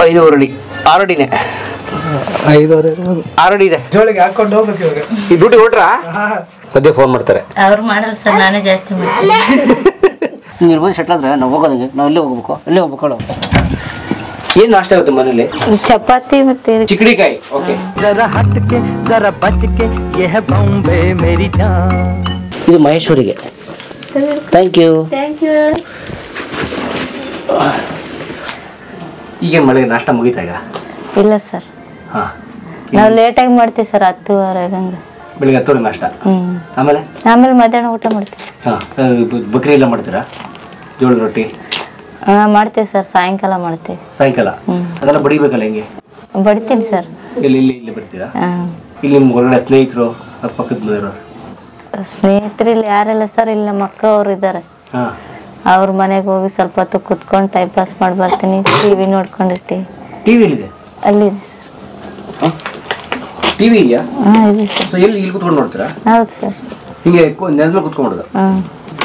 ಐದೂವರೆ ಅಡಿ ಆರು ಅಡಿನೇ ಐದುವರೆ ಇರ್ಬೋದು ಆರು ಅಡಿ ಇದೆ ಜೋಳಿಗೆ ಹಾಕೊಂಡು ಹೋಗ್ಬೇಕು ಇವಾಗ ಈ ಡ್ಯೂಟಿ ಹೊಟ್ರಾ ಮಧ್ಯೆ ಫೋನ್ ಮಾಡ್ತಾರೆ ಅವ್ರು ಮಾಡಲ್ಲ ಸರ್ ನಾನೇ ಜಾಸ್ತಿ ಮಾಡ್ತೀನಿ ಹಿಂಗೆ ಇರ್ಬೋದು ಸೆಟ್ಲ್ ಆದ್ರೆ ನಾವು ಹೋಗೋದಂಗೆ ನಾವು ಇಲ್ಲೇ ಹೋಗ್ಬೇಕು ಇಲ್ಲೇ ಹೋಗ್ಬೇಕು ಏನು ನಾಷ್ಟ ಆಗುತ್ತೆ ಮನೇಲಿ ಚಪಾತಿ ಮತ್ತೆ ಚಿಕ್ಕಡಿಕಾಯಿ ಓಕೆ जरा हट के जरा बच के यह बॉम्बे मेरी जान ಇದು ಮಹೇಶ್ವರಿಗೆ ಥ್ಯಾಂಕ್ ಯು ಥ್ಯಾಂಕ್ ಯು ಈಗ ಮಳೆ ನಾಷ್ಟ ಮುಗೀತಾ ಈಗ ಇಲ್ಲ ಸರ್ ಹಾಂ ನಾವು ಲೇಟಾಗಿ ಮಾಡ್ತೀವಿ ಸರ್ ಹತ್ತುವರೆ ಹಂಗೆ ಬೆಳಿಗ್ಗೆ ಹತ್ತುವರೆ ನಾಷ್ಟ ಹ್ಞೂ ಆಮೇಲೆ ಆಮೇಲೆ ಮಧ್ಯಾಹ್ನ ಊಟ ಮಾಡ್ತೀವಿ ಹಾಂ ಬಕ್ರಿ ಎಲ್ಲ ಮಾಡ್ತೀರಾ ಜೋಳದ ರೊಟ್ಟಿ ಹಾಂ ಮಾಡ್ತೀವಿ ಸರ್ ಸಾಯಂಕಾಲ ಮಾಡ್ತೀವಿ ಸಾಯಂಕಾಲ ಅದೆಲ್ಲ ಬಡಿಬೇಕಲ್ಲ ಹೆಂಗೆ ಬಡಿತೀನಿ ಸರ್ ಇಲ್ಲಿ ಇಲ್ಲಿ ಇಲ್ಲಿ ಬರ್ತೀರಾ ಹಾಂ ಇಲ್ಲಿ ನಿಮ್ಮ ಹೊರಗಡೆ ಸ್ನೇಹಿತರು ಪಕ್ಕದ ಮನೆಯವರು ಸ್ನೇಹಿತರು ಇಲ್ಲಿ ಯಾರಿಲ್ಲ ಸರ್ ಇಲ್ಲಿ ನಮ್ಮ ಅಕ್ಕ ಅವ್ರು ಇದ್ದಾರೆ ಹಾಂ ಅವ್ರ ಮನೆಗೆ ಹೋಗಿ ಸ್ವಲ್ಪ ಹೊತ್ತು ಕುತ್ಕೊಂಡು ಟೈಮ್ ಪಾಸ್ ಮಾಡಿ ಬರ್ತೀನಿ ಟಿ ವಿ ನೋಡ್ಕೊಂಡಿರ್ತೀವಿ ಟಿ ವಿ ಎಲ್ಲಿದೆ ಅಲ್ಲಿದೆ ಸರ್ ಟಿ ವಿ ಇದೆಯಾ ಹಾಂ ಇದೆ ಸರ್ ಸೊ ಎಲ್ಲಿ ಇಲ್ಲಿ ಕುತ್ಕೊಂಡು ನೋಡ್ತೀರಾ ಹೌದು ಸರ್ ಹಿಂಗೆ ಕು- ನೆಲದ ಮೇಲೆ ಕುತ್ಕೊಂಡ್ಬಿಡೋದು ಹಾಂ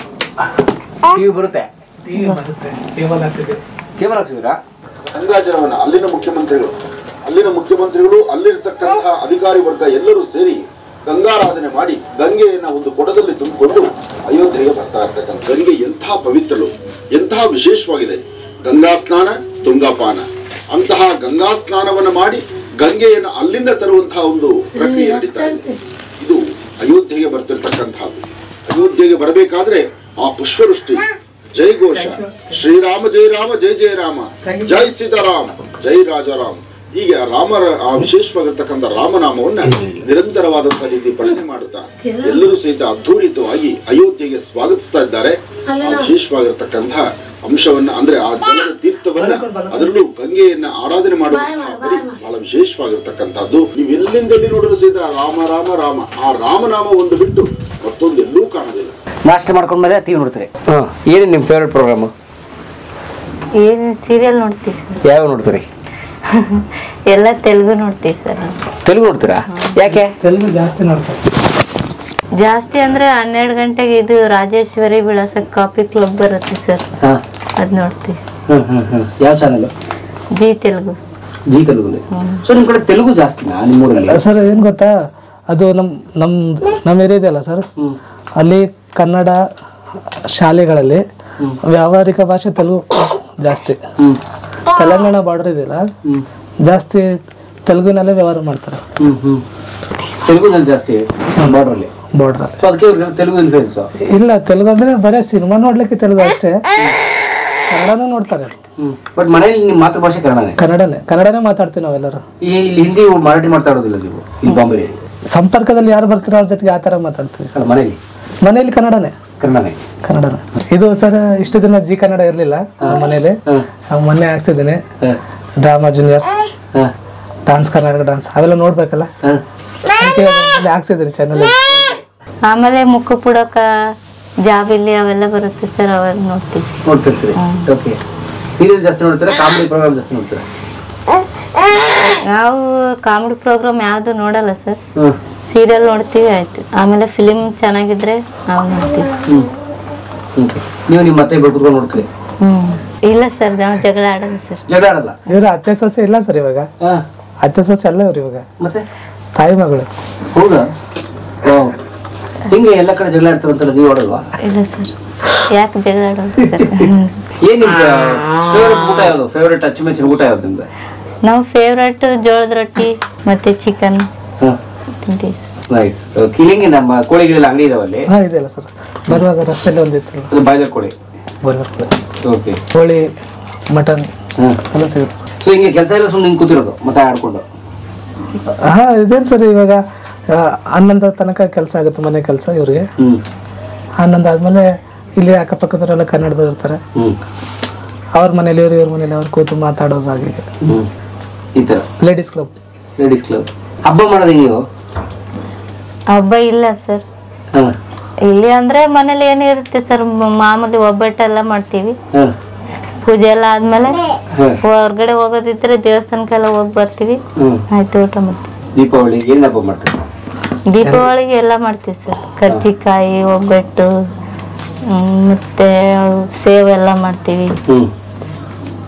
ಟಿ ವಿ ಬರುತ್ತೆ ಟಿವಿ ಬರುತ್ತೆ ಕೇಬಲ್ ಹಾಕ್ಸಿದೆ ಕೇಬಲ್ ಹಾಕ್ಸಿದ್ರಾ ಗಂಗಾಜಲವನ್ನ ಅಲ್ಲಿನ ಮುಖ್ಯಮಂತ್ರಿಗಳು ಅಲ್ಲಿನ ಮುಖ್ಯಮಂತ್ರಿಗಳು ಅಲ್ಲಿರ್ತಕ್ಕಂತಹ ಅಧಿಕಾರಿ ವರ್ಗ ಎಲ್ಲರೂ ಸೇರಿ ಗಂಗಾರಾಧನೆ ಮಾಡಿ ಗಂಗೆಯನ್ನ ಒಂದು ಕೊಡದಲ್ಲಿ ತುಂಬಿಕೊಂಡು ಅಯೋಧ್ಯೆಗೆ ಬರ್ತಾ ಇರ್ತಕ್ಕಂಥ ಗಂಗೆ ಎಂಥ ಪವಿತ್ರಳು ಎಂಥ ವಿಶೇಷವಾಗಿದೆ ಗಂಗಾ ಸ್ನಾನ ತುಂಗಾಪಾನ ಅಂತಹ ಗಂಗಾ ಸ್ನಾನವನ್ನು ಮಾಡಿ ಗಂಗೆಯನ್ನು ಅಲ್ಲಿಂದ ತರುವಂತಹ ಒಂದು ಪ್ರಕ್ರಿಯೆ ನಡೀತಾ ಇದೆ ಇದು ಅಯೋಧ್ಯೆಗೆ ಬರ್ತಿರ್ತಕ್ಕಂಥದ್ದು ಅಯೋಧ್ಯೆಗೆ ಬರಬೇಕಾದ್ರೆ ಆ ಪುಷ್ಪವೃಷ್ಟಿ ಜೈ ಘೋಷ ಶ್ರೀರಾಮ ಜೈ ರಾಮ ಜೈ ಜಯ ರಾಮ ಜೈ ಸೀತಾರಾಮ್ ಜೈ ರಾಜಾರಾಮ್ ಹೀಗೆ ಆ ರಾಮರ ಆ ವಿಶೇಷವಾಗಿರ್ತಕ್ಕಂಥ ರಾಮನಾಮವನ್ನ ನಿರಂತರವಾದಂತಹ ರೀತಿ ಪಠನೆ ಮಾಡುತ್ತಾ ಎಲ್ಲರೂ ಸಹಿತ ಅದ್ಧೂರಿತವಾಗಿ ಅಯೋಧ್ಯೆಗೆ ಸ್ವಾಗತಿಸ್ತಾ ಇದ್ದಾರೆ ಆ ವಿಶೇಷವಾಗಿರ್ತಕ್ಕಂತಹ ಅಂಶವನ್ನ ಅಂದ್ರೆ ಆ ಜಲದ ತೀರ್ಥವನ್ನ ಅದರಲ್ಲೂ ಗಂಗೆಯನ್ನ ಆರಾಧನೆ ಮಾಡುವಂತಹ ಬರೀ ಬಹಳ ವಿಶೇಷವಾಗಿರ್ತಕ್ಕಂಥದ್ದು ನೀವು ಎಲ್ಲಿಂದಲ್ಲಿ ನೋಡಿದ್ರು ಸಹಿತ ರಾಮ ರಾಮ ರಾಮ ಆ ರಾಮನಾಮ ಒಂದು ಬಿಟ್ಟು ಮತ್ತೊಂದು ಎಲ್ಲೂ ಕಾಣೋದಿಲ್ಲ ನಾಷ್ಟ ಮಾಡ್ಕೊಂಡ್ಮೇಲೆ ಟಿ ವಿ ನೋಡ್ತೀರಿ ಹಾಂ ಏನೇನು ನಿಮ್ಮ ಫೇವ್ರೆಟ್ ಪ್ರೋಗ್ರಾಮು ಏನು ಸೀರಿಯಲ್ ನೋಡ್ತೀವಿ ಸರ್ ಯಾವ ನೋಡ್ತೀರಿ ಎಲ್ಲ ತೆಲುಗು ನೋಡ್ತೀವಿ ಸರ್ ತೆಲುಗು ನೋಡ್ತೀರಾ ಯಾಕೆ ತೆಲುಗು ಜಾಸ್ತಿ ನೋಡ್ತಾರೆ ಜಾಸ್ತಿ ಅಂದ್ರೆ ಹನ್ನೆರಡು ಗಂಟೆಗೆ ಇದು ರಾಜೇಶ್ವರಿ ವಿಳಾಸ ಕಾಫಿ ಕ್ಲಬ್ ಬರುತ್ತೆ ಸರ್ ಹಾಂ ಅದ್ ನೋಡ್ತೀವಿ ಹ್ಞೂ ಹ್ಞೂ ಹ್ಞೂ ಯಾವ ಚಾನಲ್ ಜಿ ತೆಲುಗು ಜಿ ತೆಲುಗು ಸೊ ನಿಮ್ಮ ಕಡೆ ತೆಲುಗು ಜಾಸ್ತಿನಾ ನಿಮ್ಮೂರಲ್ಲಿ ಸರ್ ಏನು ಗೊತ್ತಾ ಅದು ನಮ್ಮ ನಮ್ಮ ನಮ್ಮ ಏರಿಯಾದಲ್ಲ ಸರ್ ಅಲ್ಲಿ ಕನ್ನಡ ಶಾಲೆಗಳಲ್ಲಿ ವ್ಯಾವಹಾರಿಕ ಭಾಷೆ ತೆಲುಗು ಜಾಸ್ತಿ ತೆಲಂಗಾಣ ಬಾರ್ಡರ್ ಇದೆಯಲ್ಲ ಜಾಸ್ತಿ ತೆಲುಗಿನಲ್ಲೇ ವ್ಯವಹಾರ ಮಾಡ್ತಾರೆ ಹ್ಞೂ ಹ್ಞೂ ತೆಲುಗುನಲ್ಲಿ ಜಾಸ್ತಿ ಬಾರ್ಡ್ರಲ್ಲಿ ಬಾರ್ಡ್ರ್ ಸೊ ಅದಕ್ಕೆ ಇವ್ರಿಗೆ ತೆಲುಗು ಇನ್ಫ್ಲೂಯೆನ್ಸು ಇಲ್ಲ ತೆಲುಗು ಅಂದ್ರೆ ಬರೀ ಸಿನಿಮಾ ನೋಡ್ಲಿಕ್ಕೆ ತೆಲುಗು ಅಷ್ಟೇ ಕನ್ನಡನೂ ನೋಡ್ತಾರೆ ಹ್ಞೂ ಬಟ್ ಮನೇಲಿ ನಿಮ್ಮ ಮಾತೃಭಾಷೆ ಕನ್ನಡನೇ ಕನ್ನಡನೇ ಕನ್ನಡನೇ ಮಾತಾಡ್ತೀವಿ ನಾವೆಲ್ಲರೂ ಈ ಇಲ್ಲಿ ಹಿಂದಿ ಮರಾಠಿ ಮಾತಾಡೋದಿಲ್ಲ ನೀವು ಇಲ್ಲಿ ಬಾಂಬೆ ಸಂಪರ್ಕದಲ್ಲಿ ಯಾರು ಬರ್ತಾರೋ ಅವ್ರ ಜೊತೆಗೆ ಆ ಥರ ಮಾತಾಡ್ತೀವಿ ಅಲ್ಲ ಮನೇಲಿ ಮನೆಯಲ್ಲಿ ಕನ್ನಡನೇ ಕನ್ನಡನೇ ಕನ್ನಡನೇ ಇದು ಸರ್ ಇಷ್ಟು ದಿನ ಜಿ ಕನ್ನಡ ಇರಲಿಲ್ಲ ನಮ್ಮ ಮನೇಲಿ ಹಾಂ ನಾವು ಮೊನ್ನೆ ಹಾಕ್ಸಿದ್ದೀನಿ ಹಾಂ ಡ್ರಾಮಾ ಜೂನಿಯರ್ಸ್ ಹಾಂ ಡಾನ್ಸ್ ಕರ್ನಾಟಕ ಡಾನ್ಸ್ ಅವೆಲ್ಲ ನೋಡ್ಬೇಕಲ್ಲ ಹಾಂ ಅದಕ್ಕೆ ಇವಾಗ ಅಲ್ಲಿ ಹಾಕ್ಸಿದ್ದೀನಿ ಚಾನಲ್ ಆಮೇಲೆ ಮುಕ್ಕು ಪುಡಕ ಜಾಬಿಲಿ ಅವೆಲ್ಲ ಬರುತ್ತೆ ಸರ್ ಅವೆಲ್ಲ ನೋಡ್ತೀವಿ ನೋಡ್ತಿರ್ತೀರಿ ಓಕೆ ಸೀರಿಯಲ್ ಜಾಸ್ತಿ ನೋಡ್ತೀರಾ ಕಾಮಿಡಿ ಪ್ರೋಗ್ರಾಮ್ ಜಾಸ್ತಿ ನೋಡ್ತೀರಾ ನಾವು ಕಾಮಿಡಿ ಪ್ರೋಗ್ರಾಮ್ ಯಾವುದು ನೋಡಲ್ಲ ಸರ್ ಹ್ಞೂ ಸೀರಿಯಲ್ ನೋಡ್ತೀವಿ ಆಯ್ತು ಆಮೇಲೆ ಫಿಲಿಮ್ ಚೆನ್ನಾಗಿದ್ರೆ ನಾವು ನೋಡ್ತೀವಿ ಹ್ಞೂ ಓಕೆ ನೀವು ನಿಮ್ಮ ಮತ್ತೆ ಇಬ್ಬರು ಕುತ್ಕೊಂಡು ನೋಡ್ತೀರಿ ಹ್ಮ್ ಇಲ್ಲ ಸರ್ ನಾವು ಜಗಳ ಆಡಲ್ಲ ಸರ್ ಜಗಳ ಆಡಲ್ಲ ಇವ್ರ ಅತ್ತೆ ಸೊಸೆ ಇಲ್ಲ ಸರ್ ಇವಾಗ ಹಾಂ ಅತ್ತೆ ಸೊಸೆ ಅಲ್ಲ ಇವ್ರು ಇವಾಗ ಮತ್ತೆ ತಾಯಿ ಮಗಳು ಹೌದಾ ವಾವ್. ಹಿಂಗೆ ಎಲ್ಲ ಕಡೆ ಜಗಳ ಆಡ್ತಾರಂತಲ್ಲ ನೀವು ಆಡಲ್ವಾ ಇಲ್ಲ ಸರ್ ಯಾಕೆ ಜಗಳ ಆಡೋದು ಸರ್ ಏನ್ ನಿಮ್ಗೆ ಫೇವ್ರೆಟ್ ಊಟ ಯಾವುದು ಫೇವ್ರೆಟ್ ಅಚ್ಚುಮೆಚ್ಚಿನ ಊಟ ಯಾವ್ದು ನಿಮ್ಗೆ ನಾವು ಫೇವ್ರೇಟ್ ಜೋಳದ ರೊಟ್ಟಿ ಮತ್ತೆ ಚಿಕನ್ ಹಾಂ ತಿಂತೀವಿ ನೈಸ್ ಕಿಲಿಂಗಿ ನಮ್ಮ ಕೋಳಿಗಳೆಲ್ಲ ಅಂಗಡಿ ಇದಾವಲ್ಲಿ ಹಾ ಇದೆಯಲ್ಲ ಸರ್ ಬರುವಾಗ ರಸ್ತೆಯಲ್ಲಿ ಒಂದಿತ್ತು ಅದು ಬಾಯ್ಲರ್ ಕೋಳಿ ಬರುವಾಗ ಓಕೆ ಕೋಳಿ ಮಟನ್ ಹಾಂ ಎಲ್ಲ ಸಿಗುತ್ತೆ ಸೊ ಹಿಂಗೆ ಕೆಲಸ ಎಲ್ಲ ಸುಮ್ಮನೆ ಹಿಂಗೆ ಕೂತಿರೋದು ಮತ್ತೆ ಆಡ್ಕೊಂಡು ಹಾ ಇದೇನು ಸರ್ ಇವಾಗ ಆ, ಹನ್ನೊಂದು ತನಕ ಕೆಲಸ ಆಗುತ್ತೆ ಮನೆ ಕೆಲಸ ಇವ್ರಿಗೆ ಹ್ಞೂ ಹನ್ನೊಂದು ಆದ್ಮೇಲೆ ಇಲ್ಲಿ ಅಕ್ಕಪಕ್ಕದವರೆಲ್ಲ ಕನ್ನಡದವ್ರು ಇರ್ತಾರೆ ಹ್ಞೂ ಅವ್ರ ಮನೇಲಿ ಇವ್ರು ಇವ್ರ ಮನೇಲಿ ಅವ್ರು ಕೂತು ಮಾತಾಡೋದು ಹಾಗೆ ಹ್ಞೂ ಈ ಥರ ಲೇಡೀಸ್ ಕ್ಲಬ್ ಲೇಡೀಸ್ ಕ್ಲಬ್ ಹಬ್ಬ ಮಾಡೋದು ಹೆಂಗೆ ನೀವು ಹಬ್ಬ ಇಲ್ಲ ಸರ್ ಹಾಂ ಇಲ್ಲಿ ಅಂದ್ರೆ ಮನೇಲಿ ಏನಿರುತ್ತೆ ಸರ್ ಮಾಮೂಲಿ ಒಬ್ಬಟ್ಟೆಲ್ಲ ಮಾಡ್ತೀವಿ ಹಾಂ ಪೂಜೆ ಎಲ್ಲ ಆದ್ಮೇಲೆ ಹಾಂ ಹೊರ್ಗಡೆ ಹೋಗೋದಿದ್ರೆ ದೇವಸ್ಥಾನಕ್ಕೆಲ್ಲ ಹೋಗಿ ಬರ್ತೀವಿ ಹ್ಞೂ ಆಯ್ತು ಊಟ ಮಾಡ್ತೀವಿ ದೀಪಾವಳಿ ಏನು ಹಬ್ಬ ಮಾಡ್ತೀರಿ ದೀಪಾವಳಿಗೆ ಎಲ್ಲ ಮಾಡ್ತೀವಿ ಸರ್ ಕರ್ಜಿಕಾಯಿ ಒಬ್ಬಟ್ಟು ಹ್ಮ್, ಮತ್ತೆ ಸೇವ್ ಎಲ್ಲ ಮಾಡ್ತೀವಿ ಹ್ಞೂ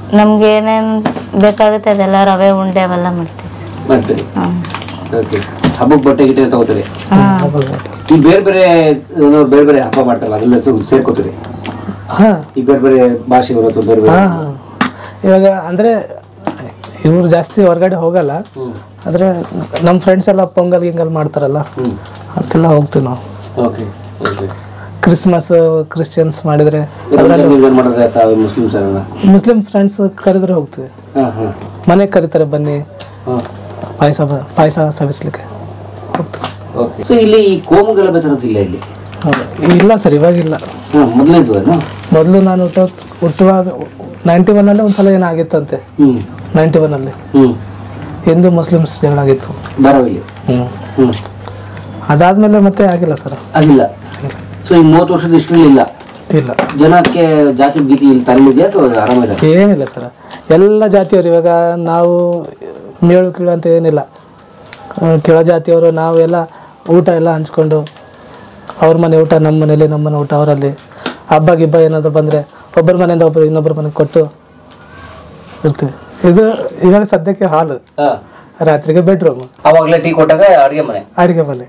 ನಮ್ಗೆ ಏನೇನು ಬೇಕಾಗುತ್ತೆ ಅದೆಲ್ಲ ರವೆ ಉಂಡೆ ಅವೆಲ್ಲ ಮಾಡ್ತೀವಿ ಮಾಡ್ತೀರಿ ಹ್ಮ್. ಓಕೆ ಹಬ್ಬಕ್ಕೆ ಬಟ್ಟೆ ಗಿಟ್ಟೆ ತಗೋತೀರಿ ಹಾಂ ಈ ಬೇರೆ ಬೇರೆ ಏನೋ ಬೇರೆ ಬೇರೆ ಹಬ್ಬ ಮಾಡ್ತಾರಲ್ಲ ಅದೆಲ್ಲ ಸು- ಸೇರ್ಕೋತೀರಿ ಹಾಂ ಈ ಬೇರೆ ಬೇರೆ ಭಾಷೆಗಳು ಅಥವಾ ಬೇರೆ ಬೇರೆ ಹಾಂ ಹಾಂ ಇವಾಗ ಅಂದರೆ ಇವ್ರು ಜಾಸ್ತಿ ಹೊರಗಡೆ ಹೋಗಲ್ಲ ಹ್ಮ್ ಆದರೆ ನಮ್ಮ ಫ್ರೆಂಡ್ಸ್ ಎಲ್ಲ ಪೊಂಗಲ್ ಗಿಂಗಲ್ ಮಾಡ್ತಾರಲ್ಲ ಹ್ಮ್ ಅದಕ್ಕೆಲ್ಲ ಹೋಗ್ತೀವಿ ನಾವು ಓಕೆ ಓಕೆ ಕ್ರಿಸ್ಮಸ್ ಕ್ರಿಶ್ಚಿಯನ್ಸ್ ಮಾಡಿದರೆ ನೀವೇನು ಮಾಡಿದ್ರೆ ಸಾವಿರ ಮುಸ್ಲಿಮ್ಸ್ ಅಲ್ಲ ಮುಸ್ಲಿಂ ಫ್ರೆಂಡ್ಸ್ ಕರೆದ್ರೆ ಹೋಗ್ತೀವಿ ಹಾಂ ಹಾಂ ಮನೆಗೆ ಕರೀತಾರೆ ಬನ್ನಿ ಹಾಂ ಪಾಯಸ ಪಾಯಸ ಸವಿಸ್ಲಿಕ್ಕೆ ಹೋಗ್ತೀವಿ ಓಕೆ ಸೊ ಇಲ್ಲಿ ಈ ಕೋಮು ಗಲಭೆ ಥರದ್ದು ಇಲ್ಲ ಇಲ್ಲಿ ಹೌದು. ಇಲ್ಲ ಸರ್ ಇವಾಗಿಲ್ಲ ಹಾಂ ಮೊದಲೇ ಇದ್ವೇನು ಮೊದಲು ನಾನು ಹುಟ್ಟ ಹುಟ್ಟುವಾಗ ನೈಂಟಿ ಒನ್ನಲ್ಲೇ ಒಂದು ಸಲ ಏನಾಗಿತ್ತಂತೆ ಹ್ಞೂ ನೈಂಟಿ ಒನ್ನಲ್ಲಿ ಹ್ಞೂ ಹಿಂದೂ ಮುಸ್ಲಿಮ್ಸ್ ಜಗಳ ಆಗಿತ್ತು ಧಾರಾವಿಲಿ ಹ್ಞೂ ಹ್ಞೂ ಅದಾದಮೇಲೆ ಮತ್ತೆ ಆಗಿಲ್ಲ ಸರ್ ಆಗಿಲ್ಲ ಸೊ ಈ ಮೂವತ್ತು ವರ್ಷದ ಇಷ್ಟರಲ್ಲಿ ಇಲ್ಲ ಇಲ್ಲ ಜನಕ್ಕೆ ಜಾತಿ ಭೀತಿ ಇಲ್ಲಿ ತರಲಿದೆಯಾ ಅಥವಾ ಆರಾಮಿದೆ ಏನಿಲ್ಲ ಸರ್ ಎಲ್ಲ ಜಾತಿಯವರು ಇವಾಗ ನಾವು ಮೇಳು ಕೀಳು ಅಂತ ಏನಿಲ್ಲ ಆ, ಕೆಳ ಜಾತಿಯವರು ನಾವು ಎಲ್ಲ ಊಟ ಎಲ್ಲ ಹಂಚ್ಕೊಂಡು ಅವ್ರ ಮನೆ ಊಟ ನಮ್ಮ ಮನೇಲಿ ನಮ್ಮ ಮನೆ ಊಟ ಅವರಲ್ಲಿ ಹಬ್ಬ ಗಿಬ್ಬ ಏನಾದರೂ ಬಂದರೆ ಒಬ್ಬರ ಮನೆಯಿಂದ ಒಬ್ಬರು ಇನ್ನೊಬ್ಬರ ಮನೆಗೆ ಕೊಟ್ಟು ಇರ್ತೀವಿ ಇದು ಇವಾಗ ಸದ್ಯಕ್ಕೆ ಹಾಲು ಹಾಂ ರಾತ್ರಿಗೆ ಬೆಡ್ರೂಮ್ ಅವಾಗಲೇ ಟೀ ಕೊಟ್ಟಾಗ ಅಡುಗೆ ಮನೆ ಅಡುಗೆ ಮನೆ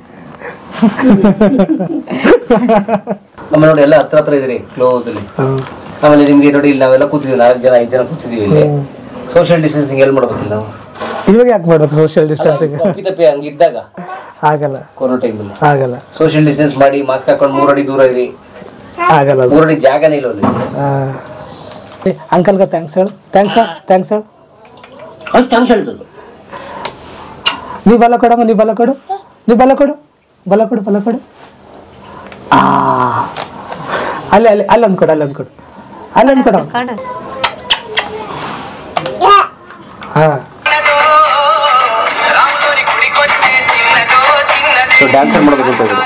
ನಮ್ಮ ನೋಡಿ ಎಲ್ಲ ಹತ್ರ ಹತ್ರ ಇದ್ರಿ ಕ್ಲೋಸ್ ಅಲ್ಲಿ ಹ್ಮ್. ಆಮೇಲೆ ನಿಮ್ಗೆ ನೋಡಿ ಇಲ್ಲಿ ನಾವೆಲ್ಲ ಕೂತಿದ್ವಿ ನಾಲ್ಕು ಜನ ಐದು ಜನ ಕೂತಿದೀವಿ ಇಲ್ಲಿ ಸೋಷಿಯಲ್ ಡಿಸ್ಟೆನ್ಸಿಂಗ್ ಎಲ್ಲಿ ಮಾಡ್ಬೇಕಿಲ್ಲ ನಾವು ಇವಾಗ ಯಾಕೆ ಮಾಡ್ಬೇಕು ಸೋಷಿಯಲ್ ಡಿಸ್ಟೆನ್ಸಿಂಗ್ ತಪ್ಪಿ ತಪ್ಪಿ ಹಂಗಿದ್ದಾಗ ಆಗಲ್ಲ ಕೊರೋನಾ ಟೈಮಲ್ಲಿ ಆಗಲ್ಲ ಸೋಷಿಯಲ್ ಡಿಸ್ಟೆನ್ಸ್ ಮಾಡಿ ಮಾಸ್ಕ್ ಹಾಕೊಂಡು ಮೂರಡಿ ದೂರ ಇರಿ ಆಗಲ್ಲ ಅದು ಮೂರಡಿ ಜಾಗನೇ ಇಲ್ಲ ಅಲ್ಲಿ ಅಂಕಲ್ಗೆ ಥ್ಯಾಂಕ್ಸ್ ಹೇಳು ಥ್ಯಾಂಕ್ಸ್ ಥ್ಯಾಂಕ್ಸ್ ಹೇಳು ಅದು ಥ್ಯಾಂಕ್ಸ್ ಹೇಳ್ತದ್ದು ನೀ ಬಲ ಕೊಡಮ್ಮ ನೀ ಬಲ ಕೊಡು ನೀ ಬಲ ಕೊಡು ಬಲ ಕೊಡು ಬಲ ಕೊಡು ಆ ಅಲ್ಲಿ ಅಲ್ಲಿ ಅಲ್ಲಿ ಅಂದ್ಕೊಡು ಅಲ್ಲಿ ಅಂದ್ಕೊಡು ಅಲ್ಲಿ ಅಂದ್ಕೊಡು ಕಾಡು ಹಾಂ ಸೊ ಡ್ಯಾನ್ಸರ್ ಮಾಡ್ಬೇಕು ಅಂತ ಇದ್ರು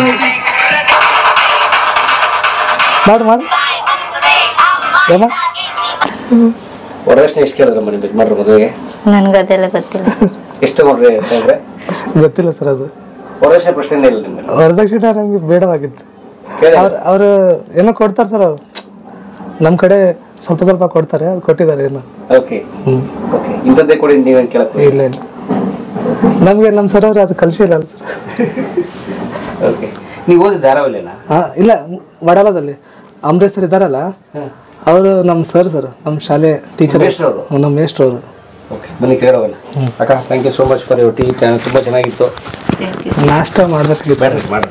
ಮಾಡು ಮಾಡು ಏನ ವರದಕ್ಷಿಣೆ ಎಷ್ಟು ಕೇಳಿದ್ರೆ ಮನೆ ಬೇಕು ಮಾಡ್ರಿ ಮದುವೆಗೆ ನನ್ಗೆ ಅದೆಲ್ಲ ಗೊತ್ತಿಲ್ಲ ಎಷ್ಟು ತಗೊಂಡ್ರಿ ಅಂತ ಹೇಳಿದ್ರೆ ಗೊತ್ತಿಲ್ಲ ಸರ್ ಅದು ವರದಕ್ಷಿಣೆ ಪ್ರಶ್ನೆ ಇಲ್ಲ ನಿಮ್ಗೆ ವರದಕ್ಷಿಣೆ ನಮಗೆ ಬೇಡವಾಗಿತ್ತು ಕೇಳಿ ಅವ್ರು ಅವರು ಏನೋ ಕೊಡ್ತಾರೆ ಸರ್ ಅವರು ನಮ್ಮ ಕಡೆ ಸ್ವಲ್ಪ ಸ್ವಲ್ಪ ಕೊಡ್ತಾರೆ ಅದು ಕೊಟ್ಟಿದ್ದಾರೆ ಏನೋ ಓಕೆ ಹ್ಞೂ ಓಕೆ ಇಂಥದ್ದೇ ಕೊಡಿ ನೀವೇನು ಕೇಳಕ್ ಹೋಗಿ ಇಲ್ಲ ಇಲ್ಲ ನಮಗೆ ನಮ್ಮ ಸರ್ ಅವರು ಅದು ಕಲಿಸಿಲ್ಲ ಅಲ್ಲ ಸರ್ ಓಕೆ ನೀವು ಓದಿದ ಧಾರಾವಳಿನ ಹಾಂ ಇಲ್ಲ ವಡಾಲದಲ್ಲಿ ಅಂಬರೀಶ್ ಸರ್ ಇದ್ದಾರಲ್ಲ ಅವರು ನಮ್ಮ ಸರ್ ಸರ್ ನಮ್ಮ ಶಾಲೆ ಟೀಚರ್ ಮೇಷ್ಟ್ರವ್ರು? ನಮ್ಮ ಮೇಷ್ಟ್ರು ಅವರು ಓಕೆ ಬನ್ನಿ ಕೇಳೋಗಲ್ಲ ಅಕ್ಕ thank you so much for your tea ತುಂಬ ಚೆನ್ನಾಗಿತ್ತು ನಾಷ್ಟ ಮಾಡ್ಬೇಕಾಗಿತ್ತು ಬೇಡ್ರಿ ಮಾಡ್ರಿ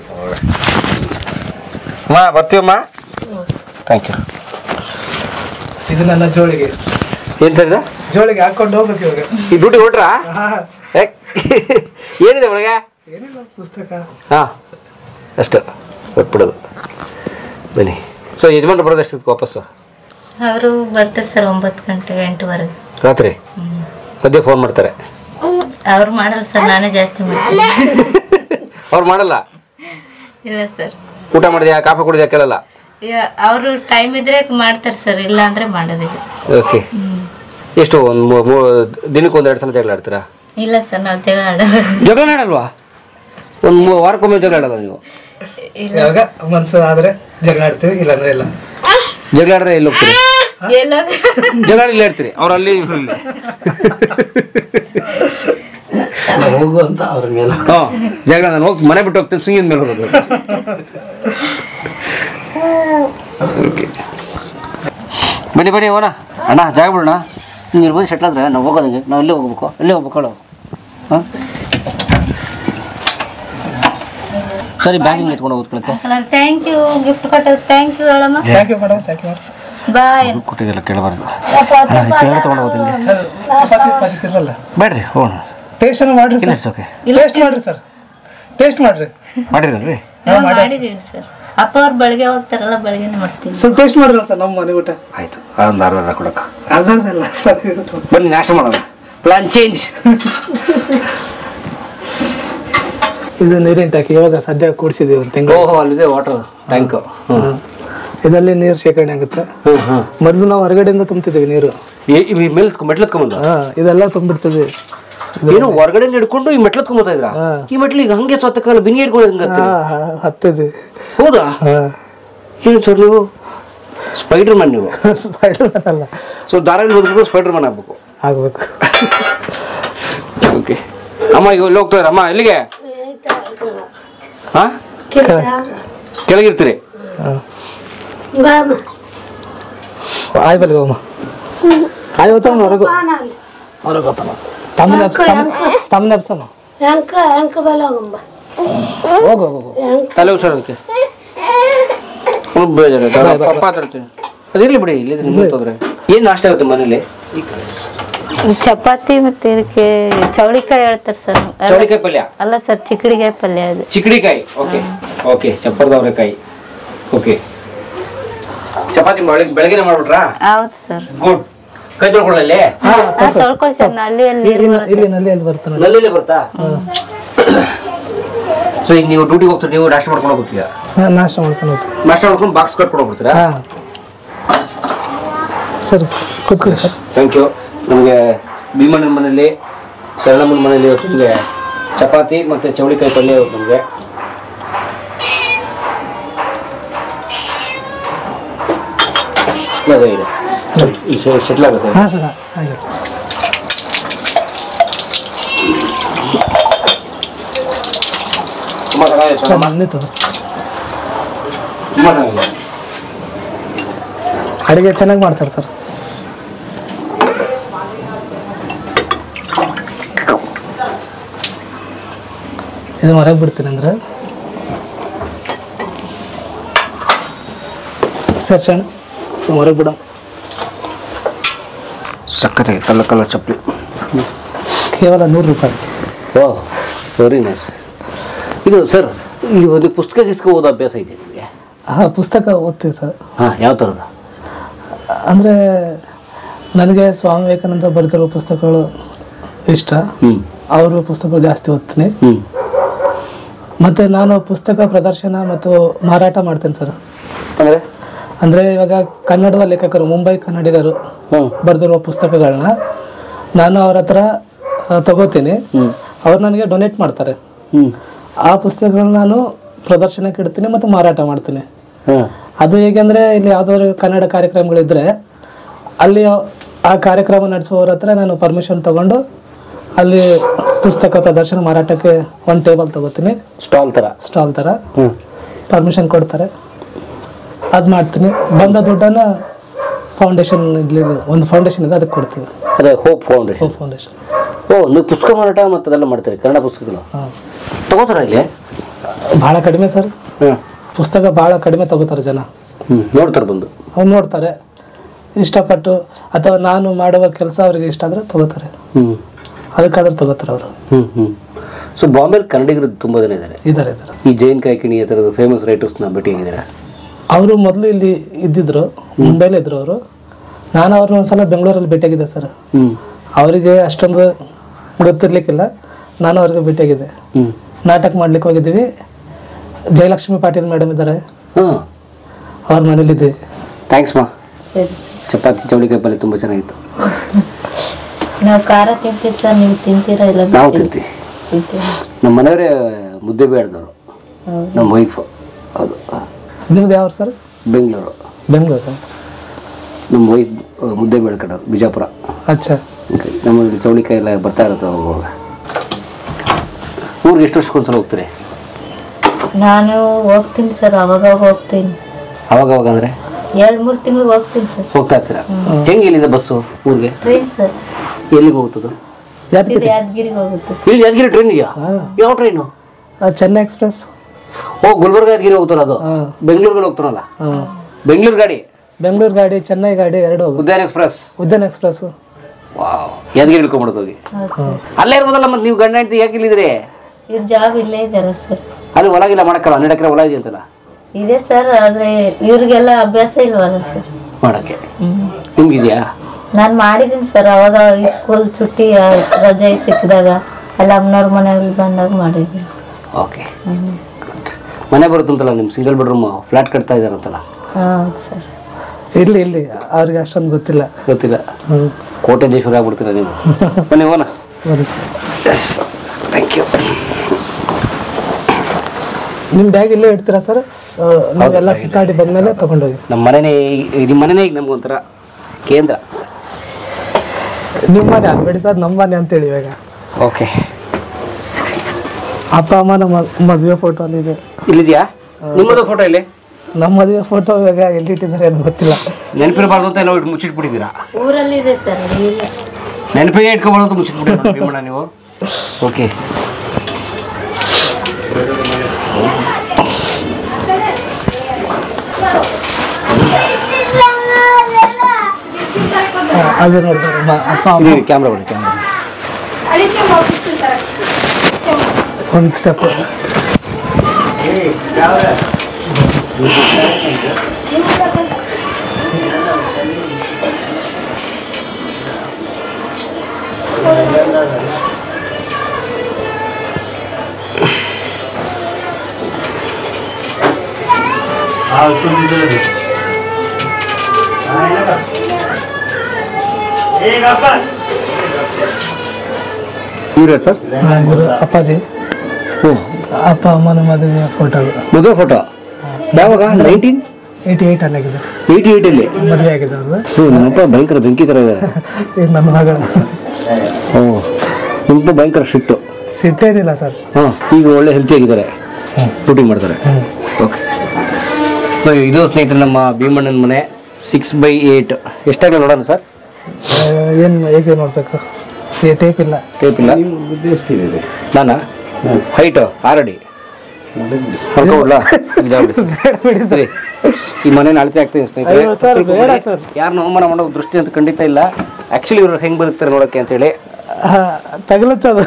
ಅಮ್ಮ ಬರ್ತೀವಮ್ಮ ಥ್ಯಾಂಕ್ ಯು ಇದು ನನ್ನ ಜೋಳಿಗೆ ಏನು ಸರ್ ಇದು ಜೋಳಿಗೆ ಹಾಕೊಂಡು ಹೋಗ್ಬೇಕು ಇವಾಗ ಈ ಡ್ಯೂಟಿ ಹೊಟ್ರಾ ಹಾಂ ಏನಿದೆ ಒಳಗೆ ಏನಿಲ್ಲ ಪುಸ್ತಕ ಹಾಂ ಅಷ್ಟು ಕೊಟ್ಬಿಡೋದು ಬನ್ನಿ ಸೊ ಯಜಮಾನ್ರು ಬರೋದು ಎಷ್ಟಿತ್ತು ವಾಪಸ್ಸು ಅವರು ಬರ್ತಾರೆ ಸರ್ ಒಂಬತ್ತು ಗಂಟೆಗೆ ಎಂಟುವರೆಗೆ ರಾತ್ರಿ ಮಧ್ಯೆ ಫೋನ್ ಮಾಡ್ತಾರೆ ಅವ್ರು ಮಾಡಲ್ಲ ಸರ್ ನಾನೇ ಜಾಸ್ತಿ ಮಾಡ್ತೀನಿ ಅವ್ರು ಮಾಡಲ್ಲ ಇಲ್ಲ ಸರ್ ಊಟ ಮಾಡಿದ್ಯಾ ಕಾಫಿ ಕುಡಿದ್ಯಾ ಕೇಳಲ್ಲ ಅವರು ಟೈಮ್ ಇದ್ರೆ ಮಾಡ್ತಾರೆ ಸರ್ ಇಲ್ಲ ಅಂದ್ರೆ ಮಾಡೋದಿಲ್ಲ ಓಕೆ ಎಷ್ಟು ಒಂದು ದಿನಕ್ಕೆ ಒಂದು ಎರಡು ಸಲ ಜಗಳ ಆಡ್ತೀರಾ ಇಲ್ಲ ಸರ್ ನಾವು ಜಗಳ ಆಡೋದು ಜಗಳ ಆಡಲ್ವಾ ಒಂದು ವಾರಕ್ಕೊಮ್ಮೆ ಜಗಳ ಆಡಲ್ಲ ನೀವು ಇಲ್ಲ ಇವಾಗ ಮನ್ಸು ಆದರೆ ಜಗಳ ಆಡ್ತೀವಿ ಇಲ್ಲಾಂದ್ರೆ ಇಲ್ಲ ಜಗಳ ಆಡಿದ್ರೆ ಎಲ್ಲಿ ಹೋಗ್ತೀರಿ ಎಲ್ಲೋ ಜಗಳ ಆಡಿ ಇಲ್ಲೇ ಇರ್ತೀರಿ ಅವ್ರು ಅಲ್ಲಿ ಇವ್ರು ಇಲ್ಲಿ ಹೋಗು ಅಂತ ಅವ್ರಿಗೆಲ್ಲ ಹಾಂ ಜಗಳ ನಾನು ಹೋಗಿ ಮನೆ ಬಿಟ್ಟು ಹೋಗ್ತೀನಿ ಸುಂಗಿನ ಮೇಲೆ ಹೋಗೋದು ಓಕೆ ಬನ್ನಿ ಬನ್ನಿ ಹೋಣ ಅಣ್ಣ ಜಾಗ ಬಿಡೋಣ ನೀವು ಇರ್ಬೋದು ಸೆಟ್ಲ್ ಆದ್ರೆ ನಾವು ಹೋಗೋದಂಗೆ ನಾವು ಎಲ್ಲಿ ಹೋಗ್ಬೇಕು ಎಲ್ಲಿ ಹೋಗ್ಬೇಕು ಹೇಳು ಹಾಂ ಸರಿ ಬ್ಯಾಗಿಂಗ್ ಎತ್ಕೊಂಡು ಹೋಗ್ಕೊಳಕ್ಕೆ ಥ್ಯಾಂಕ್ ಯು ಗಿಫ್ಟ್ ಕೊಟ್ಟದ್ದು ಥ್ಯಾಂಕ್ ಯು ಹೇಳಮ್ಮ thank you madam thank you bye ಕೊಟ್ಟಿದ್ದೆಲ್ಲ ಕೇಳಬಾರ್ದು ಕೆಳಗಡೆ ತೊಗೊಂಡು ಹೋಗ್ತೀನಿ ಸರ್ ಚಪಾತಿ ಪಾಚಿ ತಿನ್ನಲ್ಲ ಬೇಡ್ರಿ ಹೋಗೋಣ ಟೇಸ್ಟ್ ಮಾಡ್ರಿ ಇಲ್ಲ ಸರ್ ಇಟ್ಸ್ ಓಕೆ ಟೇಸ್ಟ್ ಮಾಡ್ರಿ ಸರ್ ಟೇಸ್ಟ್ ಮಾಡ್ರಿ ಮಾಡಿರಲ್ರಿ ನಾವು ಮಾಡಿದೀವಿ ಸರ್ ಅಪ್ಪ ಅವ್ರು ಬೆಳಗ್ಗೆ ಹೋಗ್ತಾರಲ್ಲ ಬೆಳಗ್ಗೆನೆ ಮಾಡ್ತೀವಿ ಸ್ವಲ್ಪ ಟೇಸ್ಟ್ ಮಾಡ್ರಲ್ಲ ಸರ್ ನಮ್ಮ ಮನೆ ಊಟ ಆಯಿತು ಒಂದು ಅರ್ಧ ಅರ್ಧ ಕೊಡಕ್ಕೆ ಅದಲ್ಲ ಸರ್ ಬನ್ನಿ ನಾಷ್ಟ ಮಾಡೋಣ ಪ್ಲಾನ್ ಚೇಂಜ್ ಇದು ನೀರಿನ ಟ್ಯಾಂಕ್ ಇವಾಗ ಸದ್ಯ ಕೂಡಿಸಿದೀವಿ ಒಂದು ತಿಂಗಳು ಓಹೋ ಅಲ್ಲಿದೆ ವಾಟರ್ ಟ್ಯಾಂಕ್ ಹ್ಞೂ ಇದರಲ್ಲಿ ನೀರು ಶೇಖರಣೆ ಆಗುತ್ತೆ ಹ್ಞೂ ಹ್ಞೂ ಮೊದಲು ನಾವು ಹೊರಗಡೆಯಿಂದ ತುಂಬ್ತಿದ್ದೀವಿ ನೀರು ಈ ಮೇಲ್ ಮೆಟ್ಲತ್ಕೊಂಬಂದು ಹಾ ಇದೆಲ್ಲ ತುಂಬಿಡ್ತದೆ ಏನು ಹೊರಗಡೆ ಹಿಡ್ಕೊಂಡು ಈ ಮೆಟ್ಲತ್ಕೊಂಬತ್ತಾ ಇದ್ರ ಹಾ. ಈ ಮೆಟ್ಲಿಗೆ ಹಂಗೆ ಸ್ವತ್ತ ಕಾಲ ಬಿನಿ ಹಿಡ್ಕೊಂಡು ಹಂಗೆ ಹಾ ಹಾ ಹತ್ತಿದೆ ಹೌದಾ ಹಾ ಏನು ಸರ್ ನೀವು ಸ್ಪೈಡರ್ ಮ್ಯಾನ್ ನೀವು ಸ್ಪೈಡರ್ ಮ್ಯಾನ್ ಅಲ್ಲ ಸೊ ಧಾರಾವಾಹಿ ಬದುಕು ಸ್ಪೈಡರ್ ಮ್ಯಾನ್ ಆಗ್ಬೇಕು ಆಗ್ಬೇಕು ಓಕೆ ಅಮ್ಮ ಈಗ ಇಲ್ಲಿ ಹೋಗ್ತಾರೆ ಅಮ್ಮ ಎಲ್ಲಿಗೆ ಹಾ ಕೆಳಗಿರ್ತೀರಿ ಆಯ್ ಬಲ್ಲಿ ಹೋಗಮ್ಮ ಆಯ್ ಹೋಗ್ತಾನ ಹೊರಗು ಹೊರಗೆ ಹೋಗ್ತಾನ ತಮ್ಮ ನೆಪ್ಸ ತಮ್ಮ ನೆಪ್ಸಮ್ಮ ಎಂಕ ಎಂಕ ಬಲ ಹೋಗಂಬ ಹೋಗು ಹೋಗು ತಲೆ ಹುಷಾರದಕ್ಕೆ ಬೇಜಾರು ಪಪ್ಪ ಮಾತಾಡ್ತೀನಿ ಅದಿರ್ಲಿ ಬಿಡಿ ಇಲ್ಲಿ ನಿಂತೋದ್ರೆ ಏನು ನಾಷ್ಟ ಆಗುತ್ತೆ ಮನೇಲಿ ಚಪಾತಿ ಮತ್ತೆ ಇದಕ್ಕೆ ಚೌಳಿಕಾಯಿ ಹೇಳ್ತಾರೆ ಸರ್ ಚೌಳಿಕಾಯಿ ಪಲ್ಯ ಅಲ್ಲ ಸರ್ ಚಿಕ್ಕಡಿಕಾಯಿ ಪಲ್ಯ ಅದು ಚಿಕ್ಕಡಿಕಾಯಿ ಓಕೆ ಓಕೆ ಚಪ್ಪರದ ಅವರೆಕಾಯಿ ಓಕೆ ಚಪಾತಿ ಬೆಳಗ್ಗೆ ಬೆಳಗ್ಗೆನೆ ಮಾಡ್ಬಿಟ್ರಾ ಹೌದು ಸರ್ ಗುಡ್ ಕೈ ತೊಳ್ಕೊಳ್ಳಲ್ಲಿ ತೊಳ್ಕೊಳ್ಳಿ ಸರ್ ನಲ್ಲಿ ಅಲ್ಲಿ ನೀರು ಇಲ್ಲಿ ಬರುತ್ತೆ. ಇಲ್ಲಿ ನಲ್ಲಿ ಅಲ್ಲಿ ಬರ್ತಾನೆ ನಲ್ಲಿಲೇ ಬರ್ತಾ ಸೊ ಈಗ ನೀವು ಡ್ಯೂಟಿಗೆ ಹೋಗ್ತೀರಿ ನೀವು ನಾಷ್ಟ ಮಾಡ್ಕೊಂಡು ಹೋಗ್ತೀಯ ಹಾಂ ನಾಷ್ಟ ಮಾಡ್ಕೊಂಡು ಹೋಗ್ತೀನಿ ನಾಷ್ಟ ಮಾಡ್ಕೊಂಡು ಬಾಕ್ಸ್ ಕಟ್ಕೊಂಡು ಹೋಗ್ಬಿಡ್ತೀರಾ ಹಾಂ ಸರ್ ಕೂತ್ಕೊಳ್ಳಿ ಸರ್ ಥ್ಯಾಂಕ್ ಯು ನಮಗೆ ಭೀಮಣ್ಣನ ಮನೇಲಿ ಶರಣಮ್ಮನ ಮನೇಲಿ ಇವತ್ತು ನಿಮಗೆ ಚಪಾತಿ ಮತ್ತು ಚೌಳಿಕಾಯಿ ಪಲ್ಯ ಇವತ್ತು ನಮಗೆ ಅದೇ ಇದೆ ಈ ಶೆಟ್ಲ್ ಆಗುತ್ತೆ ಹಾಂ ಸರ್ ಹಾಗೆ ತುಂಬ ಚೆನ್ನಾಗಿದೆ ಸರ್ ಚೆನ್ನಾಗಿ ನಿಂತು ತುಂಬ ಚೆನ್ನಾಗಿದೆ ಅಡುಗೆ ಚೆನ್ನಾಗಿ ಮಾಡ್ತಾರೆ ಸರ್ ಇದು ಹೊರಗೆ ಬಿಡ್ತೀನಿ ಅಂದ್ರೆ ಸರ್ ಸಣ್ಣ ಹೊರಗೆ ಬಿಡೋ ಸಕ್ಕತ್ತಾಗಿ ಕಲ್ಲ ಕಲ್ಲ ಚಪ್ಪಲಿ ಕೇವಲ ನೂರು ರೂಪಾಯಿ ಓ ವೆರಿ ನೈಸ್ ಇದು ಸರ್ ಈ ಒಂದು ಪುಸ್ತಕ ಗಿಸ್ಕ ಓದೋ ಅಭ್ಯಾಸ ಐತೆ ನಿಮಗೆ ಹಾಂ ಪುಸ್ತಕ ಓದ್ತೀವಿ ಸರ್ ಹಾಂ ಯಾವ ಥರದ ಅಂದರೆ ನನಗೆ ಸ್ವಾಮಿ ವಿವೇಕಾನಂದ ಬರೆದಿರೋ ಪುಸ್ತಕಗಳು ಇಷ್ಟ ಹ್ಞೂ ಅವ್ರ ಪುಸ್ತಕಗಳು ಜಾಸ್ತಿ ಓದ್ತೀನಿ ಹ್ಞೂ ಮತ್ತು ನಾನು ಪುಸ್ತಕ ಪ್ರದರ್ಶನ ಮತ್ತು ಮಾರಾಟ ಮಾಡ್ತೇನೆ ಸರ್ ಅಂದರೆ ಅಂದರೆ ಇವಾಗ ಕನ್ನಡದ ಲೇಖಕರು ಮುಂಬೈ ಕನ್ನಡಿಗರು ಹ್ಞೂ ಬರೆದಿರುವ ಪುಸ್ತಕಗಳನ್ನ ನಾನು ಅವ್ರ ಹತ್ರ ಆ, ತಗೋತೀನಿ ಅವ್ರು ನನಗೆ ಡೊನೇಟ್ ಮಾಡ್ತಾರೆ ಹ್ಞೂ ಆ ಪುಸ್ತಕಗಳನ್ನ ನಾನು ಪ್ರದರ್ಶನಕ್ಕೆ ಇಡ್ತೀನಿ ಮತ್ತು ಮಾರಾಟ ಮಾಡ್ತೀನಿ ಹಾಂ ಅದು ಹೇಗೆ ಅಂದರೆ ಇಲ್ಲಿ ಯಾವುದಾದ್ರು ಕನ್ನಡ ಕಾರ್ಯಕ್ರಮಗಳಿದ್ದರೆ ಅಲ್ಲಿ ಆ ಕಾರ್ಯಕ್ರಮ ನಡೆಸುವವ್ರ ಹತ್ರ ನಾನು ಪರ್ಮಿಷನ್ ತಗೊಂಡು ಅಲ್ಲಿ ಪುಸ್ತಕ ಪ್ರದರ್ಶನ ಮಾರಾಟಕ್ಕೆ ಒಂದು ಟೇಬಲ್ ತಗೋತೀನಿ ಸ್ಟಾಲ್ ಥರ ಸ್ಟಾಲ್ ಥರ ಹ್ಞೂ ಪರ್ಮಿಷನ್ ಕೊಡ್ತಾರೆ ಅದು ಮಾಡ್ತೀನಿ ಬಂದ ದುಡ್ಡನ್ನು ಫೌಂಡೇಶನ್ ಇಲ್ಲಿ ಒಂದು ಫೌಂಡೇಶನ್ ಇದೆ ಅದಕ್ಕೆ ಕೊಡ್ತೀವಿ ಅದೇ hope foundation hope foundation oh ನೀವು ಪುಸ್ತಕ ಮಾರಾಟ ಮತ್ತು ಅದೆಲ್ಲ ಮಾಡ್ತೀರಿ ಕನ್ನಡ ಪುಸ್ತಕಗಳು ಹಾಂ ತಗೋತಾರ ಇಲ್ಲಿ ಭಾಳ ಕಡಿಮೆ ಸರ್ ಹಾಂ ಪುಸ್ತಕ ಭಾಳ ಕಡಿಮೆ ತಗೋತಾರೆ ಜನ ಹ್ಞೂ ನೋಡ್ತಾರೆ ಬಂದು ಅವ್ರು ನೋಡ್ತಾರೆ ಇಷ್ಟಪಟ್ಟು ಅಥವಾ ನಾನು ಮಾಡುವ ಕೆಲಸ ಅವ್ರಿಗೆ ಇಷ್ಟ ಆದರೆ ತಗೋತಾರೆ ಹ್ಞೂ ಅದಕ್ಕಾದ್ರೆ ತಗೋತಾರೆ ಅವರು ಹ್ಞೂ ಹ್ಞೂ ಸೊ ಬಾಂಬೆಲಿ ಕನ್ನಡಿಗರು ತುಂಬ ಜನ ಇದ್ದಾರೆ ಇದ್ದಾರೆ ಇದ್ದಾರೆ ಈ ಜೈನ್ ಕಾಯ್ಕಿಣಿ ಆ ಥರದ ಫೇಮಸ್ ರೈಟರ್ಸ್ನ ಭೇಟಿಯಾಗಿದ್ದೀರಾ ಅವರು ಮೊದಲು ಇಲ್ಲಿ ಇದ್ದಿದ್ರು ಮುಂಬೈಲೇ ಇದ್ರು ಅವರು ನಾನು ಅವ್ರನ್ನ ಒಂದ್ಸಲ ಬೆಂಗಳೂರಲ್ಲಿ ಭೇಟಿಯಾಗಿದ್ದೆ ಸರ್ ಹ್ಞೂ ಅವರಿಗೆ ಅಷ್ಟೊಂದು ಗೊತ್ತಿರ್ಲಿಕ್ಕಿಲ್ಲ ನಾನು ಅವ್ರಿಗೆ ಭೇಟಿಯಾಗಿದ್ದೆ ಹ್ಞೂ ನಾಟಕ ಮಾಡ್ಲಿಕ್ಕೆ ಹೋಗಿದ್ದೀವಿ ಜಯಲಕ್ಷ್ಮಿ ಪಾಟೀಲ್ ಮೇಡಮ್ ಇದ್ದಾರೆ ಹಾಂ ಅವ್ರ ಮನೇಲಿದ್ವಿ ಥ್ಯಾಂಕ್ಸ್ ಮಾ ಸರಿ ಚಪಾತಿ ಚೌಳಿಕಾಯಿ ಪಲ್ಯ ತುಂಬ ಚೆನ್ನಾಗಿತ್ತು ನಾವು ಖಾರ ತಿಂತೀವಿ ಸರ್ ನೀವು ತಿಂತೀರಾ ಇಲ್ಲ ನಾವು ಗೊತ್ತಿಲ್ಲ. ತಿಂತೀವಿ ತಿಂತೀವಿ ನಮ್ಮ ಮನೆಯವರೇ ಮುದ್ದೆ ಬೇಡ್ದವರು ಹೌದು. ನಮ್ಮ ವೈಫು ಹೌದು ನಿಮ್ದು ಯಾವ ಸರ್ ಬೆಂಗಳೂರು ಬೆಂಗಳೂರು ನಮ್ಮ ವೈಫ್ ಮುದ್ದೆ ಬೇಡ್ಕಡೋರು ಬಿಜಾಪುರ ಅಚ್ಚಾ ನಮ್ಮ ಚೌಳಿಕಾಯಿ ಎಲ್ಲ ಬರ್ತಾ ಇರುತ್ತೆ ಹೋಗುವಾಗ ಊರಿಗೆ ಎಷ್ಟು ವರ್ಷಕ್ಕೊಂದ್ಸಲ ಹೋಗ್ತೀರಿ ನಾನು ಹೋಗ್ತೀನಿ ಸರ್ ಅವಾಗ ಹೋಗ್ತೀನಿ ಅವಾಗ ಅವಾಗ ಅಂದರೆ ಎರಡು ಮೂರು ತಿಂಗಳು ಹೋಗ್ತೀನಿ ಸರ್ ಹೋಗ್ತಾ ಇರ್ತೀರಾ ಹೆಂಗೆ ಇಲ್ಲಿಂದ ಬಸ್ಸು ಊರಿಗೆ ಟ್ರೈನ್ ಸರ್ ಎಲ್ಲಿಗೆ ಹೋಗ್ತದೆ ಇದು ಯಾದಗಿರಿ ಯಾದಗಿರಿಗೆ ಹೋಗುತ್ತೆ ಸರ್ ಇಲ್ಲಿ ಯಾದಗಿರಿ ಟ್ರೈನ್ ಇದೆಯಾ ಯಾವ ಟ್ರೈನು ಆ, ಚೆನ್ನೈ ಎಕ್ಸ್ಪ್ರೆಸ್ ಓ ಗುಲ್ಬರ್ಗ ಯಾದಗಿರಿ ಹೋಗ್ತಾರ ಅದು ಹಾಂ ಬೆಂಗಳೂರಿಗೆ ಹೋಗ್ತಾರಲ್ಲ ಹಾಂ ಬೆಂಗಳೂರು ಗಾಡಿ ಬೆಂಗಳೂರು ಗಾಡಿ ಚೆನ್ನೈ ಗಾಡಿ ಎರಡು ಹೋಗುತ್ತೆ ಉದ್ಯಾನ ಎಕ್ಸ್ಪ್ರೆಸ್ ಉದ್ಯಾನ ಎಕ್ಸ್ಪ್ರೆಸ್ ವಾವ್ ಯಾದಗಿರಿ ಇಳ್ಕೊಂಬಿಡೋದು ಹೋಗಿ ಹೌದು ಸರ್ ಅಲ್ಲೇ ಇರ್ಬೋದಲ್ಲ ಮತ್ತೆ ನೀವು ಗಂಡ ಹೆಂಡತಿ ಯಾಕೆ ಇಲ್ಲಿದ್ರಿ ಇವ್ರ ಜಾಬ್ ಇಲ್ಲೇ ಇದಾರ ಸರ್ ಅಲ್ಲಿ ಹೊಲಗಿಲ್ಲ ಮಾಡಕ್ಕಲ್ಲ ಹನ್ನೆರಡು ಎಕರೆ ಹೊಲ ಇದೆ ಅಂತಲ್ಲ ಇದೆ ಸರ್ ಆದ್ರೆ ಇವ್ರಿಗೆಲ್ಲ ಅಭ್ಯಾಸ ಇಲ್ವಲ್ಲ ಸರ್ ಮಾಡಕ್ಕೆ ಹ್ಮ್ ನಿಮ್ಗಿದ್ಯಾ ನಾನು ಮಾಡಿದ್ದೀನಿ ಸರ್ ಅವಾಗ ಈ ಸ್ಕೂಲ್ ಚುಟ್ಟಿ ಆ, ರಜೆ ಸಿಕ್ಕಿದಾಗ ಅಲ್ಲಿ ಅಮ್ಮನವ್ರ ಮನೆಯಲ್ಲಿ ಬಂದಾಗ ಮಾಡಿದ್ದೀನಿ ಓಕೆ ಗುಡ್ ಮನೆ ಬರುತ್ತಂತಲ್ಲ ನಿಮ್ಮ ಸಿಂಗಲ್ ಬೆಡ್ರೂಮ್ ಫ್ಲಾಟ್ ಕಟ್ತಾ ಇದ್ದಾರಂತಲ್ಲ ಹೌದು ಸರ್ ಇಲ್ಲಿ ಇಲ್ಲಿ ಅವ್ರಿಗೆ ಅಷ್ಟೊಂದು ಗೊತ್ತಿಲ್ಲ ಗೊತ್ತಿಲ್ಲ ಹ್ಞೂ ಕೋಟ್ಯಾಧೀಶ್ವರ ಆಗ್ಬಿಡ್ತೀರ ನೀವು ಬನ್ನಿ ಹೋಗೋಣ ಬನ್ನಿ ಎಸ್ ಥ್ಯಾಂಕ್ ಯು ನಿಮ್ಮ ಬ್ಯಾಗ್ ಇಲ್ಲೇ ಇಡ್ತೀರಾ ಸರ್ ಆ, ನೀವೆಲ್ಲ ಸುತ್ತಾಡಿ ಬಂದ್ಮೇಲೆ ತಗೊಂಡೋಗಿ ನಮ್ಮ ಮನೆನೇ ಈ- ನಿಮ್ಮ ಮನೆನೇ ಈಗ ನಮ್ಗೊಂಥರ ಕೇಂದ್ರ ನಿಮ್ಮ ಮನೆ ಅನ್ಬೇಡಿ ಸರ್ ನಮ್ಮ ಮನೆ ಅಂತೇಳಿ ಇವಾಗ ಓಕೆ ಅಪ್ಪ ಅಮ್ಮನ ಮ- ಮದುವೆ ಫೋಟೋ ಅಲ್ಲಿದೆ ಇಲ್ಲಿದೆಯಾ ನಿಮ್ಮದು ಫೋಟೋ ಇಲ್ಲಿ ನಮ್ಮ ಮದುವೆ ಫೋಟೋ ಇವಾಗ ಎಲ್ಲಿಟ್ಟಿದ್ದಾರೆ ಏನು ಗೊತ್ತಿಲ್ಲ ನೆನಪಿರಬಾರ್ದು ಅಂತ ಎಲ್ಲ ಇಟ್ಟು ಮುಚ್ಚಿಟ್ಬಿಟ್ಟಿದ್ದೀರಾ ಊರಲ್ಲಿದೆ ಸರ್ ಇಲ್ಲ ನೆನಪಿಗೆ ಇಟ್ಕೊಬಾರ್ದು ಮುಚ್ಚಿಟ್ಬಿಟ್ಟಿದ್ದೀರಾ ಭೀಮಣ್ಣ ನೀವು ಓಕೆ ಆ, ಅದು ನೋಡ್ತಾರೆ ಮ- ಅಪ್ಪ ಅಮ್ಮ ಕ್ಯಾಮ್ರಾ ಬನ್ನಿ ಕ್ಯಾಮ್ರಾ ಒಂದು ಸ್ಟೆಪ್ ಇವ್ರು ಸರ್ ಇವರು ಅಪ್ಪಾಜಿ ಹ್ಞೂ ಅಪ್ಪ ಅಮ್ಮನ ಮದುವೆ ಫೋಟೋ ಮದುವೆ ಫೋಟೋ ಯಾವಾಗ ನೈನ್ಟೀನ್ ಏಯ್ಟಿ ಏಯ್ಟ್ ಅಲ್ಲಾಗಿದೆ ಏಯ್ಟಿ ಏಯ್ಟಲ್ಲಿ ಮದುವೆ ಆಗಿದೆ ಅವ್ರದ್ದು ಹ್ಞೂ ನಮ್ಮಪ್ಪ ಭಯಂಕರ ಬೆಂಕಿ ಥರ ಇದ್ದಾರೆ ಈಗ ನನ್ನ ಮಗಳು ಹ್ಞೂ ನಿಮ್ಮಪ್ಪ ಭಯಂಕರ ಶಿಟ್ಟು ಸಿಟ್ಟೇನಿಲ್ಲ ಸರ್ ಹಾಂ ಈಗ ಒಳ್ಳೆ ಹೆಲ್ತಿ ಆಗಿದ್ದಾರೆ ಶೂಟಿಂಗ್ ಮಾಡ್ತಾರೆ ಓಕೆ ಸೊ ಇದು ಸ್ನೇಹಿತರೆ ನಮ್ಮ ಭೀಮಣ್ಣನ ಮನೆ ಸಿಕ್ಸ್ ಬೈ ಏಯ್ಟ್ ಎಷ್ಟಾಗಲಿ ನೋಡೋಣ ಸರ್ ಏನು ಹೇಗೆ ನೋಡ್ಬೇಕು ಏ ಟೇಪ್ ಇಲ್ಲ ಟೇಪ್ ಇಲ್ಲ ನಾನಾ ಹೈಟ್ ಆರಡಿ ಮಲ್ಕೊಬಿಡ್ಲಾ ಬೇಡ ಬಿಡಿ ಸರಿ ಈ ಮನೆ ಅಳತೆ ಆಗ್ತೀನಿ ಅಯ್ಯೋ ಸರ್, ಬೇಡ ಸರ್. ಯಾರನ್ನ ಅವಮಾನ ಮಾಡೋ ದೃಷ್ಟಿ ಅಂತ ಖಂಡಿತ ಇಲ್ಲ ಆ್ಯಕ್ಚುಲಿ ಇವ್ರು ಹೆಂಗೆ ಬದುಕ್ತಾರೆ ನೋಡೋಕ್ಕೆ ಅಂತೇಳಿ ತಗಲುತ್ತೆ ಅದು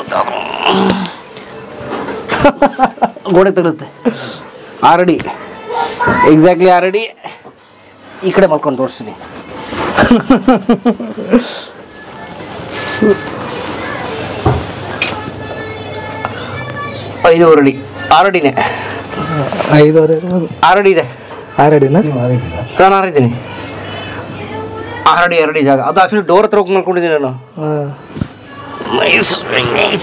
ಗೋಡೆ ತಗುತ್ತೆ ಆರಡಿ ಎಕ್ಸಾಕ್ಟ್ಲಿ ಆರಡಿ ಈ ಕಡೆ ಮಲ್ಕೊಂಡು ತೋರಿಸ್ತೀನಿ ಐದೂವರೆ ಅಡಿ ಆರಡಿನೇ ಐದುವರೆ ಇರ್ಬೋದು ಆರಡಿ ಇದೆ ಆರಡಿನ ನಾನು ಆರಿದ್ದೀನಿ ಆರಡಿ ಎರಡಿ ಜಾಗ ಅದು ಆಕ್ಚುಲಿ ಡೋರ್ ಹತ್ರ ಹೋಗಿ ಮಲ್ಕೊಂಡಿದ್ದೀನಿ ನಾನು ಹಾಂ nice nice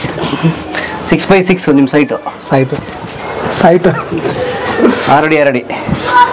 six by six ನಿಮ್ಮ ಸೈಟು ಸೈಟು ಸೈಟು ಆರಡಿ ಎರಡಿ